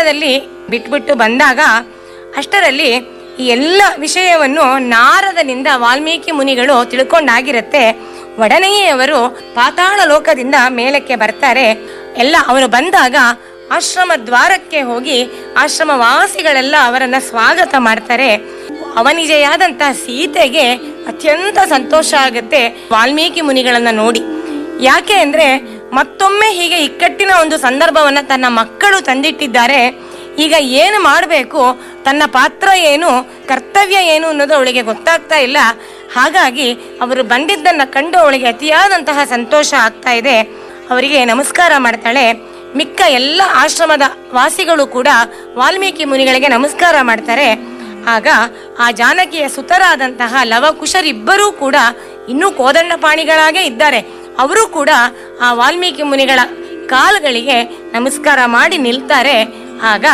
ಆಶ್ರಮದಲ್ಲಿ ಬಿಟ್ಬಿಟ್ಟು ಬಂದಾಗ ಅಷ್ಟರಲ್ಲಿ ಈ ಎಲ್ಲ ವಿಷಯವನ್ನು ನಾರದನಿಂದ ವಾಲ್ಮೀಕಿ ಮುನಿಗಳು ತಿಳ್ಕೊಂಡಾಗಿರತ್ತೆ ಒಡನೆಯೇ ಅವರು ಪಾತಾಳ ಲೋಕದಿಂದ ಮೇಲಕ್ಕೆ ಬರ್ತಾರೆ ಎಲ್ಲ ಅವರು ಬಂದಾಗ ಆಶ್ರಮ ದ್ವಾರಕ್ಕೆ ಹೋಗಿ ಆಶ್ರಮ ವಾಸಿಗಳೆಲ್ಲ ಅವರನ್ನ ಸ್ವಾಗತ ಮಾಡ್ತಾರೆ ಅವನಿಜೆಯಾದಂತ ಸೀತೆಗೆ ಅತ್ಯಂತ ಸಂತೋಷ ಆಗುತ್ತೆ ವಾಲ್ಮೀಕಿ ಮುನಿಗಳನ್ನ ನೋಡಿ ಯಾಕೆ ಅಂದ್ರೆ ಮತ್ತೊಮ್ಮೆ ಹೀಗೆ ಇಕ್ಕಟ್ಟಿನ ಒಂದು ಸಂದರ್ಭವನ್ನ ತನ್ನ ಮಕ್ಕಳು ತಂದಿಟ್ಟಿದ್ದಾರೆ ಈಗ ಏನು ಮಾಡಬೇಕು ತನ್ನ ಪಾತ್ರ ಏನು ಕರ್ತವ್ಯ ಏನು ಅನ್ನೋದು ಅವಳಿಗೆ ಗೊತ್ತಾಗ್ತಾ ಇಲ್ಲ ಹಾಗಾಗಿ ಅವರು ಬಂದಿದ್ದನ್ನ ಕಂಡು ಅವಳಿಗೆ ಅತಿಯಾದಂತಹ ಸಂತೋಷ ಆಗ್ತಾ ಇದೆ ಅವರಿಗೆ ನಮಸ್ಕಾರ ಮಾಡ್ತಾಳೆ ಮಿಕ್ಕ ಎಲ್ಲ ಆಶ್ರಮದ ವಾಸಿಗಳು ಕೂಡ ವಾಲ್ಮೀಕಿ ಮುನಿಗಳಿಗೆ ನಮಸ್ಕಾರ ಮಾಡ್ತಾರೆ ಆಗ ಆ ಜಾನಕಿಯ ಸುತರಾದಂತಹ ಲವಕುಶರಿಬ್ಬರೂ ಕೂಡ ಇನ್ನೂ ಕೋದಂಡಪಾಣಿಗಳಾಗೇ ಇದ್ದಾರೆ ಅವರು ಕೂಡ ಆ ವಾಲ್ಮೀಕಿ ಮುನಿಗಳ ಕಾಲುಗಳಿಗೆ ನಮಸ್ಕಾರ ಮಾಡಿ ನಿಲ್ತಾರೆ ಆಗ